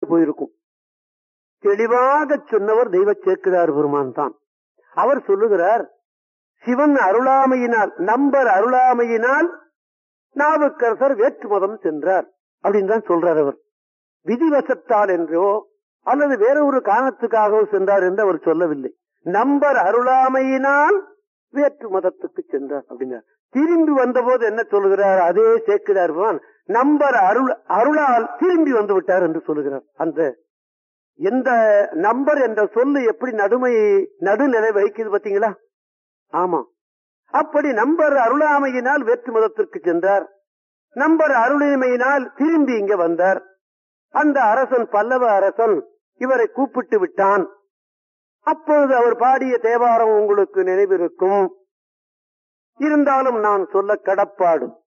போயிருக்கும் தெளிவாக சொன்னவர் தெய்வ சேர்க்கிறார் பெருமான் தான் அவர் சொல்லுகிறார் சிவன் அருளாமையினால் நம்பர் அருளாமையினால் நாவுக்கரசர் வேற்று மதம் சென்றார் அப்படின்னு தான் சொல்றார் அவர் விதிவசத்தால் என்றோ அல்லது வேற ஒரு காரணத்துக்காகவோ சென்றார் என்று அவர் சொல்லவில்லை நம்பர் அருளாமையினால் வேற்று மதத்துக்கு சென்றார் அப்படின்னார் திரும்பி வந்தபோது என்ன சொல்லுகிறார் அதே சேர்க்கிறார் பெருமான் நம்பர் அருள் அருளால் திரும்பி வந்து விட்டார் என்று சொல்லுகிறார் அந்த எந்த நம்பர் என்ற சொல்லு எப்படி நடுமை நடுநிலை வகிக்குது பாத்தீங்களா ஆமா அப்படி நம்பர் அருளாமையினால் வேற்று மதத்திற்கு சென்றார் நம்பர் அருளிமையினால் திரும்பி இங்க வந்தார் அந்த அரசன் பல்லவ அரசன் இவரை கூப்பிட்டு விட்டான் அப்பொழுது அவர் பாடிய தேவாரம் உங்களுக்கு நினைவிருக்கும் இருந்தாலும் நான் சொல்ல கடப்பாடு